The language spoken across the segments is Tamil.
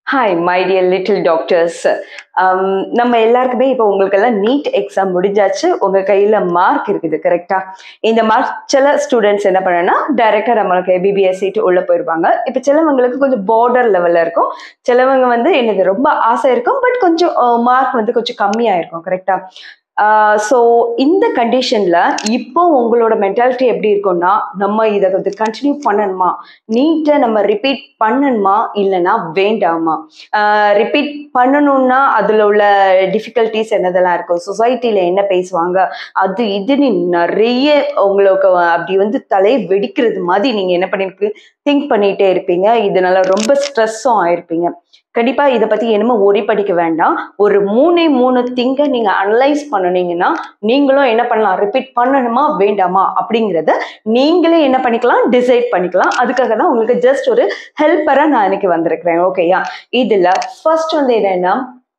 hi my dear little doctors நம்ம எல்லாருக்குமே இப்போ உங்களுக்கெல்லாம் நீட் எக்ஸாம் முடிஞ்சாச்சு உங்கள் கையில் மார்க் இருக்குது கரெக்டா இந்த மார்க் சில ஸ்டூடெண்ட்ஸ் என்ன பண்ணனா டைரெக்டாக நம்மளுக்கு பிபிஎஸ் சீட்டு உள்ளே போயிடுவாங்க இப்போ சிலவங்களுக்கு கொஞ்சம் பார்டர் லெவலில் இருக்கும் சிலவங்க வந்து என்னது ரொம்ப ஆசை இருக்கும் பட் கொஞ்சம் மார்க் வந்து கொஞ்சம் கம்மியாக இருக்கும் கரெக்டா ஸோ இந்த கண்டிஷனில் இப்போ உங்களோட மென்டாலிட்டி எப்படி இருக்கும்னா நம்ம இதை வந்து கண்டினியூ பண்ணணுமா நீட்டை நம்ம ரிப்பீட் பண்ணணுமா இல்லைன்னா வேண்டாமா ரிப்பீட் பண்ணணும்னா அதில் உள்ள டிஃபிகல்ட்டிஸ் என்னதெல்லாம் இருக்கும் சொசைட்டியில் என்ன பேசுவாங்க அது இதுன்னு நிறைய உங்களுக்கு அப்படி வந்து தலையை வெடிக்கிறது மாதிரி நீங்கள் என்ன பண்ணிருக்கு திங்க் பண்ணிகிட்டே இருப்பீங்க இதனால ரொம்ப ஸ்ட்ரெஸ்ஸும் ஆயிருப்பீங்க கண்டிப்பாக இதை பற்றி என்னமோ ஒரி படிக்க வேண்டாம் ஒரு மூணே மூணு திங்கை நீங்கள் அனலைஸ் பண்ணினீங்கன்னா நீங்களும் என்ன பண்ணலாம் ரிப்பீட் பண்ணணுமா வேண்டாமா அப்படிங்கிறத நீங்களே என்ன பண்ணிக்கலாம் டிசைட் பண்ணிக்கலாம் அதுக்காக தான் உங்களுக்கு ஜஸ்ட் ஒரு ஹெல்ப்பராக நான் இன்னைக்கு வந்திருக்கிறேன் ஓகேயா இதில் ஃபர்ஸ்ட் வந்து என்னன்னா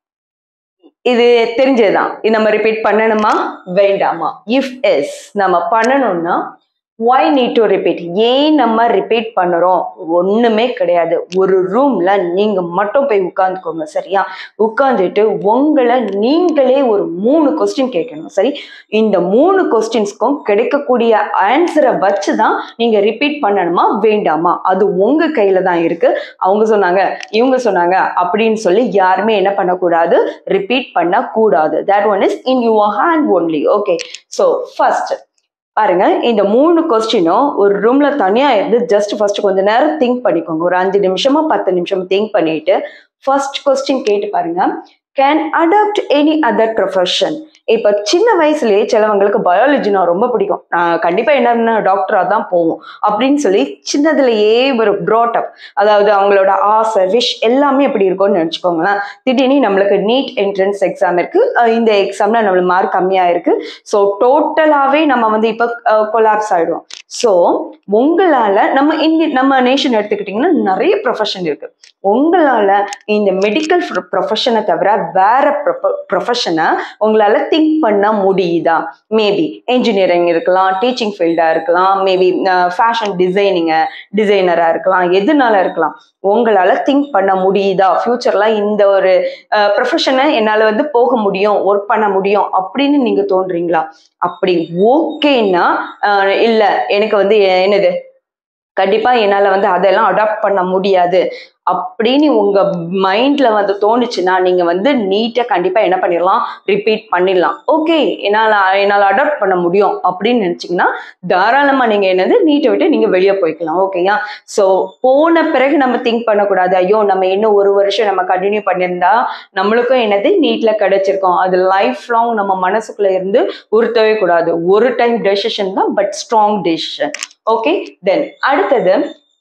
இது தெரிஞ்சதுதான் இது நம்ம ரிப்பீட் பண்ணணுமா வேண்டாமா இஃப் எஸ் நம்ம பண்ணணும்னா ஒய் நீட் டு ரிப்பீட் ஏன் நம்ம ரிப்பீட் பண்ணுறோம் ஒன்றுமே கிடையாது ஒரு ரூமில் நீங்கள் மட்டும் போய் உட்காந்துக்கோங்க சரியா உட்காந்துட்டு உங்களை நீங்களே ஒரு மூணு கொஸ்டின் கேட்கணும் சரி இந்த மூணு கொஸ்டின்ஸ்க்கும் கிடைக்கக்கூடிய ஆன்சரை வச்சு தான் நீங்கள் ரிப்பீட் பண்ணணுமா வேண்டாமா அது உங்கள் கையில் தான் இருக்குது அவங்க சொன்னாங்க இவங்க சொன்னாங்க அப்படின்னு சொல்லி யாருமே என்ன பண்ணக்கூடாது ரிப்பீட் பண்ணக்கூடாது that one is in your hand only okay so first பாருங்க இந்த மூணு கொஸ்டினும் ஒரு ரூம்ல தனியா இருந்து ஜஸ்ட் ஃபர்ஸ்ட் கொஞ்ச நேரம் திங்க் பண்ணிக்கோங்க ஒரு அஞ்சு நிமிஷமா பத்து நிமிஷம் திங்க் பண்ணிட்டு ஃபர்ஸ்ட் கொஸ்டின் கேட்டு பாருங்க can adopt any other profession இப்போ சின்ன வயசுலயே சிலவங்களுக்கு பயாலஜினா ரொம்ப பிடிக்கும் நான் கண்டிப்பா என்ன டாக்டரா தான் போவோம் அப்படின்னு சொல்லி சின்னதுலயே ஒரு ப்ராட் அப் அதாவது அவங்களோட ஆசை விஷ் எல்லாமே எப்படி இருக்கும்னு நினச்சிக்கோங்களேன் திடீர்னு நம்மளுக்கு நீட் என்ட்ரன்ஸ் எக்ஸாம் இருக்கு இந்த எக்ஸாம்ல நம்மளுக்கு மார்க் கம்மியா இருக்கு ஸோ டோட்டலாவே நம்ம வந்து இப்போ கொலாப்ஸ் ஆயிடுவோம் ஸோ உங்களால நம்ம இங்க நம்ம நேஷன் எடுத்துக்கிட்டிங்கன்னா நிறைய ப்ரொஃபஷன் இருக்கு உங்களால இந்த மெடிக்கல் ப்ரொஃபஷனை தவிர வேற ப்ரொஃபஷனை உங்களால திங்க் பண்ண முடியுதா மேபி என்ஜினியரிங் இருக்கலாம் டீச்சிங் ஃபீல்டாக இருக்கலாம் மேபி ஃபேஷன் டிசைனிங்க டிசைனராக இருக்கலாம் எதுனால இருக்கலாம் உங்களால் திங்க் பண்ண முடியுதா ஃப்யூச்சரில் இந்த ஒரு ப்ரொஃபஷனை என்னால் வந்து போக முடியும் ஒர்க் பண்ண முடியும் அப்படின்னு நீங்கள் தோன்றீங்களா அப்படி ஓகேன்னா இல்லை எனக்கு வந்து என்னது கண்டிப்பாக என்னால் வந்து அதெல்லாம் அடாப்ட் பண்ண முடியாது அப்படின்னு உங்க மைண்ட்ல வந்து தோணுச்சுன்னா நீங்க வந்து நீட்டை கண்டிப்பா என்ன பண்ணிடலாம் ரிப்பீட் பண்ணிடலாம் ஓகே என்னால் என்னால் அடாப்ட் பண்ண முடியும் அப்படின்னு நினைச்சீங்கன்னா தாராளமா நீங்க என்னது நீட்டை விட்டு நீங்க வெளியே போய்க்கலாம் ஓகேயா ஸோ போன பிறகு நம்ம திங்க் பண்ணக்கூடாது ஐயோ நம்ம இன்னும் ஒரு வருஷம் நம்ம கண்டினியூ பண்ணியிருந்தா நம்மளுக்கும் என்னது நீட்ல கிடைச்சிருக்கோம் அது லைஃப் லாங் நம்ம மனசுக்குள்ள இருந்து உறுத்தவே கூடாது ஒரு டைம் டெசிஷன் தான் but strong decision okay then அடுத்தது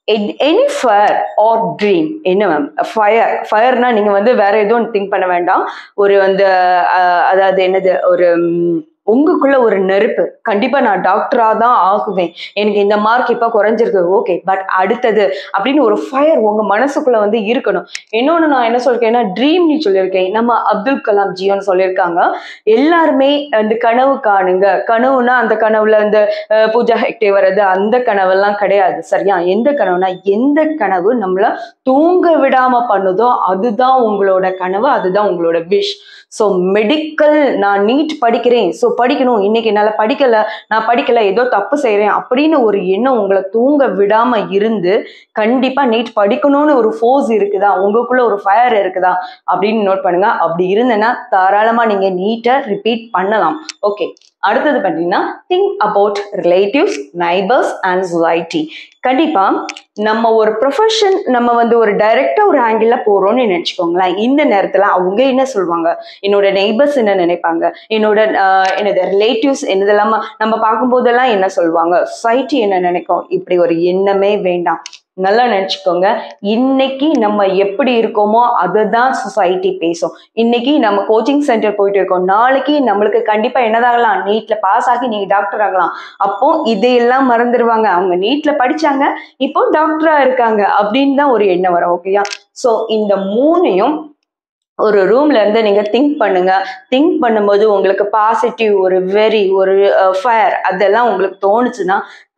எனி ஃபயர் ஆர் ட்ரீம் என்ன மேம் ஃபயர் ஃபயர்னா நீங்கள் வந்து வேற எதுவும் திங்க் பண்ண வேண்டாம் ஒரு வந்து அதாவது என்னது ஒரு உங்களுக்குள்ள ஒரு நெருப்பு கண்டிப்பா நான் டாக்டரா தான் ஆகுவேன் எனக்கு இந்த மார்க் இப்ப குறைஞ்சிருக்கு ஓகே பட் அடுத்தது அப்படின்னு ஒரு ஃபயர் உங்க மனசுக்குள்ள வந்து இருக்கணும் இன்னொன்னு நான் என்ன சொல்லிருக்கேன்னா ட்ரீம் நீ சொல்லியிருக்கேன் நம்ம அப்துல் கலாம் ஜியோன்னு சொல்லியிருக்காங்க எல்லாருமே அந்த கனவு காணுங்க கனவுனா அந்த கனவுல இந்த பூஜா ஹெக்டே வர்றது அந்த கனவெல்லாம் கிடையாது சரியா எந்த கனவுனா எந்த கனவு நம்மள தூங்க விடாம பண்ணுதோ அதுதான் உங்களோட கனவு அதுதான் உங்களோட விஷ் ஸோ மெடிக்கல் நான் நீட் படிக்கிறேன் ஸோ படிக்கணும் இன்னைக்கு என்னால் படிக்கல நான் படிக்கல ஏதோ தப்பு செய்கிறேன் அப்படின்னு ஒரு எண்ணம் உங்களை தூங்க விடாம இருந்து கண்டிப்பா நீட் படிக்கணும்னு ஒரு ஃபோர்ஸ் இருக்குதா உங்களுக்குள்ள ஒரு ஃபயர் இருக்குதா அப்படின்னு நோட் பண்ணுங்க அப்படி இருந்தேன்னா தாராளமா நீங்க நீட்டை ரிப்பீட் பண்ணலாம் ஓகே அடுத்தது பார்த்தீங்கன்னா think about relatives neighbours and society கண்டிப்பா நம்ம ஒரு ப்ரொஃபஷன் நம்ம வந்து ஒரு டைரக்டா ஒரு ஆங்கிள் போறோம்னு நினைச்சுக்கோங்களேன் இந்த நேரத்துல அவங்க என்ன சொல்லுவாங்க என்னோட நெய்பர்ஸ் என்ன நினைப்பாங்க என்னோட என்னது ரிலேட்டிவ்ஸ் என்னதெல்லாம் நம்ம பார்க்கும்போதெல்லாம் என்ன சொல்லுவாங்க சொசைட்டி என்ன நினைக்கும் இப்படி ஒரு எண்ணமே வேண்டாம் நல்லா நினச்சிக்கோங்க இன்னைக்கு நம்ம எப்படி இருக்கோமோ அதை தான் சொசைட்டி பேசும் இன்னைக்கு நம்ம கோச்சிங் சென்டர் போயிட்டு இருக்கோம் நாளைக்கு நம்மளுக்கு கண்டிப்பாக என்னதாகலாம் நீட்ல பாஸ் ஆகி நீங்க டாக்டர் ஆகலாம் அப்போ இதையெல்லாம் மறந்துடுவாங்க அவங்க நீட்ல படிச்சாங்க இப்போ டாக்டரா இருக்காங்க அப்படின்னு தான் ஒரு எண்ணம் வரும் ஓகேயா ஸோ இந்த மூணையும் ஒரு ரூம்ல இருந்து நீங்க திங்க் பண்ணுங்க திங்க் பண்ணும்போது உங்களுக்கு பாசிட்டிவ் ஒரு வெரி ஒரு ஃபயர் அதெல்லாம் உங்களுக்கு தோணுச்சுன்னா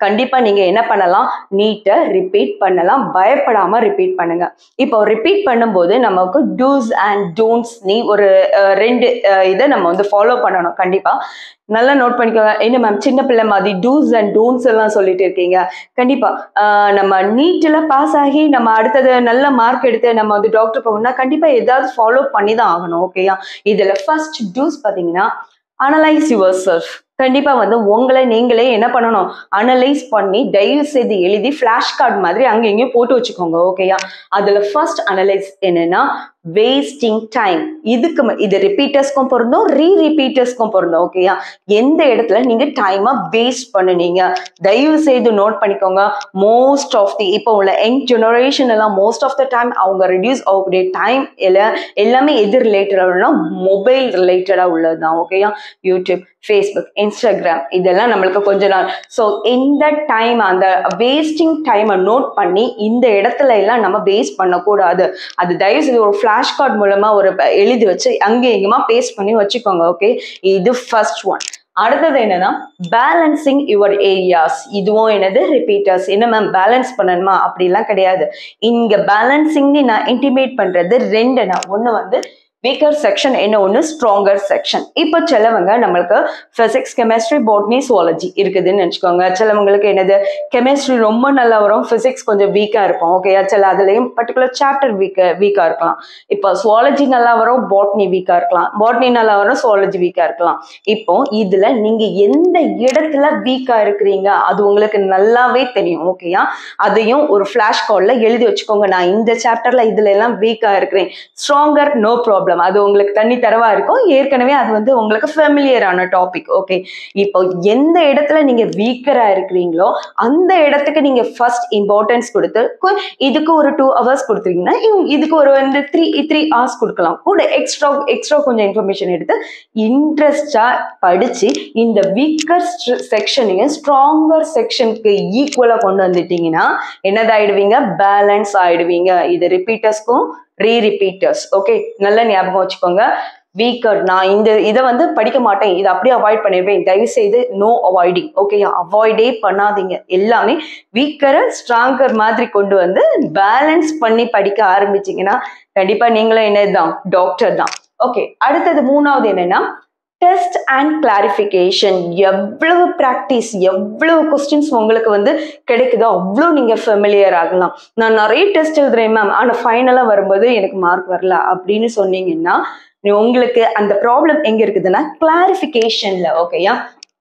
கண்டிப்பா நீங்க என்ன பண்ணலாம் நீட்டை ரிப்பீட் பண்ணலாம் பயப்படாம ரிப்பீட் பண்ணுங்க இப்போ ரிப்பீட் பண்ணும்போது நமக்கு டூஸ் அண்ட் டோன்ட்ஸ் நீ ஒரு அஹ், ரெண்டு அஹ், இதை நம்ம வந்து ஃபாலோ பண்ணணும் கண்டிப்பா நல்லா நோட் பண்ணிக்கோங்க என்ன மேம் சின்ன பிள்ளை மாதிரி டூஸ் அண்ட் டோன்ட்ஸ் எல்லாம் சொல்லிட்டு இருக்கீங்க கண்டிப்பா ஆஹ் நம்ம நீட்ல பாஸ் ஆகி நம்ம அடுத்தது நல்ல மார்க் எடுத்து நம்ம வந்து டாக்டர் போகணும்னா கண்டிப்பா ஏதாவது ஃபாலோ பண்ணி தான் ஆகணும் ஓகேயா இதுல ஃபர்ஸ்ட் டூஸ் பாத்தீங்கன்னா அனலைஸ் யுவர் செல்ஃப் கண்டிப்பா வந்து உங்களை நீங்களே என்ன பண்ணணும் அனலைஸ் பண்ணி தயவு செய்து எழுதி ஃபிளாஷ் கார்டு மாதிரி அங்க இங்கேயும் போட்டு வச்சுக்கோங்க ஓகேயா அதுல ஃபர்ஸ்ட் அனலைஸ் என்னன்னா வேஸ்டிங் டைம் இதுக்கு ம- இது ரிப்பீட்டர்ஸ்க்கும் பொருந்தும் ரீ ரிப்பீட்டர்ஸ்க்கும் பொருந்தும் ஓகேயா எந்த இடத்துல நீங்க டைமை வேஸ்ட் பண்ணுனீங்க தயவு செய்து நோட் பண்ணிக்கோங்க மோஸ்ட் ஆஃப் தி இப்போ உள்ள யங் ஜெனரேஷன் எல்லாம் மோஸ்ட் ஆஃப் த டைம் அவங்க ரெடியூஸ் ஆகக்கூடிய டைம் எல்லாம் எல்லாமே எது ரிலேட்டடாக மொபைல் ரிலேட்டடாக உள்ளது தான் ஓகேயா யூடியூப் ஃபேஸ்புக் இன்ஸ்டாகிராம் இதெல்லாம் நம்மளுக்கு கொஞ்ச நாள் ஸோ இந்த டைம் அந்த வேஸ்டிங் டைமை நோட் பண்ணி இந்த இடத்துல எல்லாம் நம்ம வேஸ்ட் பண்ணக்கூடாது அது தயவு செய்து ஒரு ஃப்ளாஷ் கார்டு மூலமா ஒரு ப- எழுதி வச்சு அங்கே எங்கேயுமா பேஸ்ட் பண்ணி வச்சுக்கோங்க ஓகே இது ஃபர்ஸ்ட் ஒன் அடுத்தது என்னன்னா பேலன்சிங் யுவர் ஏரியாஸ் இதுவும் என்னது ரிப்பீட்டர்ஸ் என்ன மேம் பேலன்ஸ் பண்ணணுமா அப்படிலாம் கிடையாது இங்க பேலன்சிங்னு நான் இன்டிமேட் பண்றது ரெண்டு நான் ஒன்று வந்து வீக்கர் செக்ஷன் என்ன ஒன்று ஸ்ட்ராங்கர் செக்ஷன் இப்போ சிலவங்க நம்மளுக்கு ஃபிசிக்ஸ் கெமிஸ்ட்ரி பாட்னி சுவாலஜி இருக்குதுன்னு நினச்சிக்கோங்க சிலவங்களுக்கு என்னது கெமிஸ்ட்ரி ரொம்ப நல்லா வரும் ஃபிசிக்ஸ் கொஞ்சம் வீக்காக இருக்கும் ஓகே சில அதுலேயும் பர்டிகுலர் சாப்டர் வீக்க வீக்காக இருக்கலாம் இப்போ சுவாலஜி நல்லா வரும் பாட்னி வீக்காக இருக்கலாம் பாட்னி நல்லா வரும் சுவாலஜி வீக்காக இருக்கலாம் இப்போ இதில் நீங்கள் எந்த இடத்துல வீக்காக இருக்கிறீங்க அது உங்களுக்கு நல்லாவே தெரியும் ஓகேயா அதையும் ஒரு ஃப்ளாஷ் கார்டில் எழுதி வச்சுக்கோங்க நான் இந்த சாப்டரில் இதுல எல்லாம் வீக்காக இருக்கிறேன் ஸ்ட்ராங்கர் நோ ப்ராப்ளம் அது உங்களுக்கு தண்ணி தரவா இருக்கும் ஏற்கனவே அது வந்து உங்களுக்கு ஃபெமிலியரான டாபிக் ஓகே இப்போ எந்த இடத்துல நீங்க வீக்கரா இருக்கிறீங்களோ அந்த இடத்துக்கு நீங்க ஃபர்ஸ்ட் இம்பார்ட்டன்ஸ் கொடுத்து கு- இதுக்கு ஒரு டூ ஹவர்ஸ் கொடுத்துருக்கீங்கன்னா இவ்- இதுக்கு ஒரு வந்து த்ரீ த்ரீ ஹவர்ஸ் கொடுக்கலாம் கூட எக்ஸ்ட்ரா எக்ஸ்ட்ரா கொஞ்சம் இன்ஃபர்மேஷன் எடுத்து இன்ட்ரெஸ்டா படிச்சு இந்த வீக்கர் செக்ஷனையும் ஸ்ட்ராங்கர் செக்ஷனுக்கு ஈக்குவலா கொண்டு வந்துட்டீங்கன்னா என்னதாயிடுவீங்க பேலன்ஸ் ஆயிடுவீங்க இது ரிப்பீட்டர்ஸ்க்கும் ரீ ரிப்பீட்டர்ஸ் ஓகே நல்ல ஞாபகம் வச்சுக்கோங்க வீக்கர் நான் இந்த இதை வந்து படிக்க மாட்டேன் இதை அப்படியே அவாய்ட் பண்ணிடுவேன் தயவு செய்து நோ அவாய்டிங் ஓகே அவாய்டே பண்ணாதீங்க எல்லாமே வீக்கரை ஸ்ட்ராங்கர் மாதிரி கொண்டு வந்து பேலன்ஸ் பண்ணி படிக்க ஆரம்பிச்சீங்கன்னா கண்டிப்பா நீங்களும் என்னதுதான் டாக்டர் தான் ஓகே அடுத்தது மூணாவது என்னன்னா டெஸ்ட் அண்ட் கிளாரிஃபிகேஷன் எவ்வளவு ப்ராக்டிஸ் எவ்வளவு கொஸ்டின்ஸ் உங்களுக்கு வந்து கிடைக்குதோ அவ்வளோ நீங்க ஃபெமிலியர் ஆகலாம் நான் நிறைய டெஸ்ட் எழுதுறேன் மேம் ஆனால் ஃபைனலாக வரும்போது எனக்கு மார்க் வரல அப்படின்னு சொன்னீங்கன்னா நீ- உங்களுக்கு அந்த ப்ராப்ளம் எங்க இருக்குதுன்னா கிளாரிஃபிகேஷன்ல ஓகேயா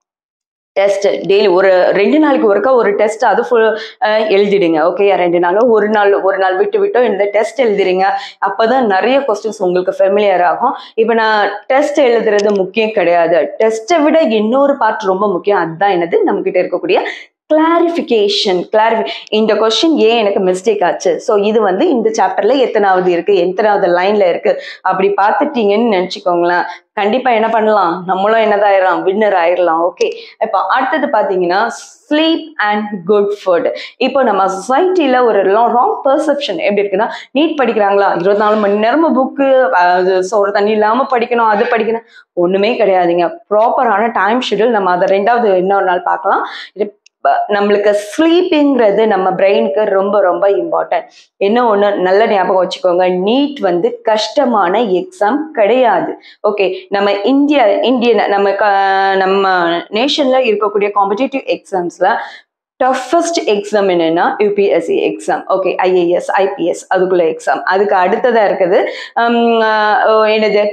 டெஸ்ட் டெய்லி ஒரு ரெண்டு நாளைக்கு ஒருக்கா ஒரு டெஸ்ட் அது ஃபுல் எழுதிடுங்க ஓகேயா ரெண்டு நாளும் ஒரு நாள் ஒரு நாள் விட்டு விட்டோ இந்த டெஸ்ட் எழுதிடுங்க அப்பதான் நிறைய கொஸ்டின்ஸ் உங்களுக்கு ஃபெமிலியர் ஆகும் இப்போ நான் டெஸ்ட் எழுதுறது முக்கியம் கிடையாது டெஸ்ட்டை விட இன்னொரு பார்ட் ரொம்ப முக்கியம் அதுதான் என்னது நம்ம கிட்ட இருக்கக்கூடிய கிளாரிஃபிகேஷன் கிளாரிஃபி இந்த கொஸ்டின் ஏன் எனக்கு மிஸ்டேக் ஆச்சு ஸோ இது வந்து இந்த சாப்டர்ல எத்தனாவது இருக்கு எத்தனாவது லைன்ல இருக்கு அப்படி பார்த்துட்டீங்கன்னு நினச்சிக்கோங்களேன் கண்டிப்பா என்ன பண்ணலாம் நம்மளும் என்னதாயிரலாம் வின்னர் ஆயிரலாம் ஓகே இப்போ அடுத்தது பார்த்தீங்கன்னா ஸ்லீப் அண்ட் குட் ஃபுட் இப்போ நம்ம சொசைட்டில ஒரு ராங் பெர்செப்ஷன் எப்படி இருக்குன்னா நீட் படிக்கிறாங்களா இருபத்தி நாலு மணி நேரமும் புக்கு சோறு தண்ணி இல்லாம படிக்கணும் அது படிக்கணும் ஒண்ணுமே கிடையாதுங்க ப்ராப்பரான டைம் ஷெட்யூல் நம்ம அதை ரெண்டாவது இன்னொரு நாள் பார்க்கலாம் இது ப- நம்மளுக்கு ஸ்லீப்பிங்கிறது நம்ம பிரெயினுக்கு ரொம்ப ரொம்ப இம்பார்ட்டன்ட் என்ன ஒன்று நல்ல ஞாபகம் வச்சுக்கோங்க நீட் வந்து கஷ்டமான எக்ஸாம் கிடையாது ஓகே நம்ம இந்தியா இந்தியன் நம்ம க- நம்ம நேஷன்ல இருக்கக்கூடிய காம்படிட்டிவ் எக்ஸாம்ஸ்ல டஃபஸ்ட் எக்ஸாம் என்னன்னா UPSC exam okay IAS IPS அதுக்குள்ள எக்ஸாம் அதுக்கு அடுத்ததா இருக்குது ஹம், ஆஹ் என்னது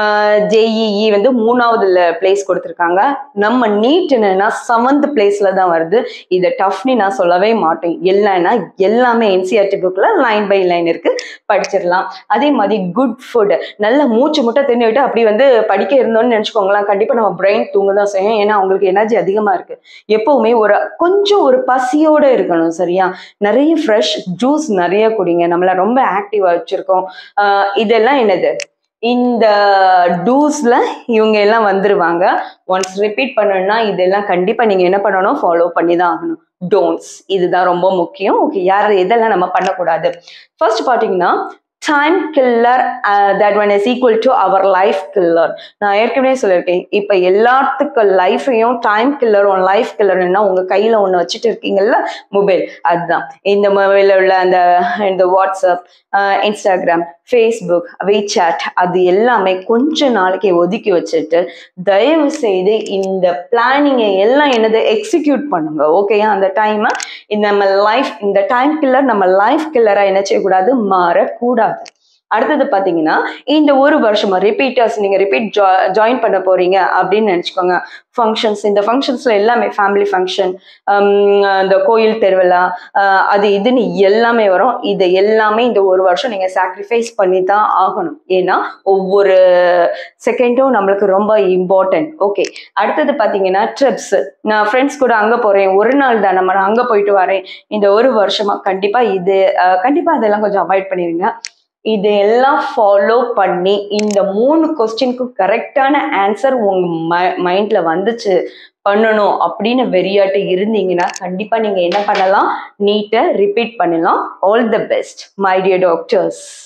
ஜேஇஇ வந்து மூணாவதுல பிளேஸ் கொடுத்துருக்காங்க நம்ம நீட் என்னன்னா செவன்த் பிளேஸ்ல தான் வருது இதை டஃப்னு நான் சொல்லவே மாட்டேன் இல்லைன்னா எல்லாமே என்சிஆர்டி புக்ல லைன் பை லைன் இருக்கு படிச்சிடலாம் அதே மாதிரி குட் ஃபுட் நல்ல மூச்சு முட்டை தின்னுட்டு அப்படி வந்து படிக்க இருந்தோம்னு நினச்சிக்கோங்களேன் கண்டிப்பாக நம்ம பிரெயின் தூங்க தான் செய்யும் ஏன்னா அவங்களுக்கு எனர்ஜி அதிகமாக இருக்கு எப்பவுமே ஒரு கொஞ்சம் ஒரு பசியோட இருக்கணும் சரியா நிறைய ஃப்ரெஷ் ஜூஸ் நிறைய குடிங்க நம்மள ரொம்ப ஆக்டிவாக வச்சிருக்கோம் ஆஹ் இதெல்லாம் என்னது இந்த டூஸ்ல இவங்க எல்லாம் வந்துருவாங்க ஒன்ஸ் ரிப்பீட் பண்ணணும்னா இதெல்லாம் கண்டிப்பா நீங்க என்ன பண்ணணும் ஃபாலோ பண்ணி தான் ஆகணும் டோன்ட்ஸ் இதுதான் ரொம்ப முக்கியம் ஓகே யார் எதெல்லாம் நம்ம பண்ணக்கூடாது ஃபர்ஸ்ட் பார்த்தீங்கன்னா time killer that one is equal to our life killer நான் ஏற்கனவே சொல்லியிருக்கேன் இப்போ எல்லாத்துக்கும் லைஃபையும் டைம் கில்லரும் லைஃப் கில்லர்னா உங்க கையில ஒன்று வச்சுட்டு இருக்கீங்கல்ல மொபைல் அதுதான் இந்த மொபைலில் உள்ள அந்த இந்த வாட்ஸ்அப் இன்ஸ்டாகிராம் ஃபேஸ்புக் வீசாட் அது எல்லாமே கொஞ்ச நாளைக்கு ஒதுக்கி வச்சுட்டு தயவு செய்து இந்த பிளானிங்கை எல்லாம் என்னது எக்ஸிக்யூட் பண்ணுங்க ஓகேயா அந்த டைமை நம்ம லைஃப் இந்த டைம் கில்லர் நம்ம லைஃப் கில்லரா என்ன செய்யக்கூடாது மாறக்கூடாது அடுத்தது பாத்தீங்கன்னா இந்த ஒரு வருஷமா ரிப்பீட்டர்ஸ் நீங்க ரிப்பீட் ஜாயின் பண்ண போறீங்க அப்படின்னு நினைச்சுக்கோங்க ஃபங்க்ஷன்ஸ் இந்த ஃபங்க்ஷன்ஸ்ல எல்லாமே ஃபேமிலி ஃபங்க்ஷன் இந்த கோயில் திருவிழா ஆஹ் அது இதுன்னு எல்லாமே வரும் இது எல்லாமே இந்த ஒரு வருஷம் நீங்க சாக்ரிஃபைஸ் பண்ணி தான் ஆகணும் ஏன்னா ஒவ்வொரு செகண்டும் நம்மளுக்கு ரொம்ப இம்பார்ட்டன்ட் ஓகே அடுத்தது பாத்தீங்கன்னா ட்ரிப்ஸ் நான் ஃப்ரெண்ட்ஸ் கூட அங்க போறேன் ஒரு நாள் தான் நம்ம அங்க போயிட்டு வரேன் இந்த ஒரு வருஷமா கண்டிப்பா இது ஆஹ் கண்டிப்பா அதெல்லாம் கொஞ்சம் அவாய்ட் பண்ணிருங்க இதெல்லாம் ஃபாலோ பண்ணி இந்த மூணு கொஸ்டினுக்கும் கரெக்டான ஆன்சர் உங்க மைண்ட்ல வந்துச்சு பண்ணணும் அப்படின்னு வெறியாட்டு இருந்தீங்கன்னா கண்டிப்பா நீங்க என்ன பண்ணலாம் நீட்டை ரிப்பீட் பண்ணலாம் all the best my dear doctors